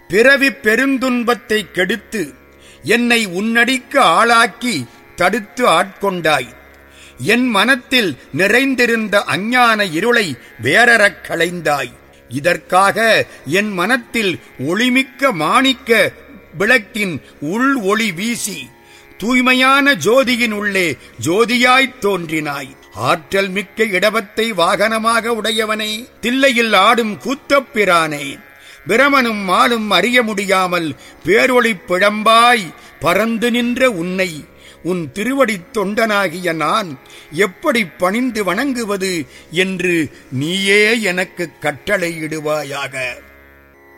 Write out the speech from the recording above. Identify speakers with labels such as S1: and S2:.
S1: பிறவி பெருந்துன்பத்தை கெடுத்து என்னை உன்னடிக்கு ஆளாக்கி தடுத்து ஆட்கொண்டாய் என் மனத்தில் நிறைந்திருந்த அஞ்ஞான இருளை வேறறக் களைந்தாய் இதற்காக என் மனத்தில் ஒளிமிக்க மாணிக்க விளக்கின் உள் ஒளி வீசி தூய்மையான ஜோதியின் உள்ளே ஜோதியாய்த் தோன்றினாய் ஆற்றல் மிக்க இடவத்தை வாகனமாக உடையவனே தில்லையில் ஆடும் கூத்தப்பிரானே பிரமனும் மாலும் அறிய முடியாமல் பேரொளி பிழம்பாய் பறந்து நின்ற உன்னை உன் திருவடித் தொண்டனாகிய நான் எப்படி பணிந்து வணங்குவது என்று நீயே எனக்கு கட்டளையிடுவாயாக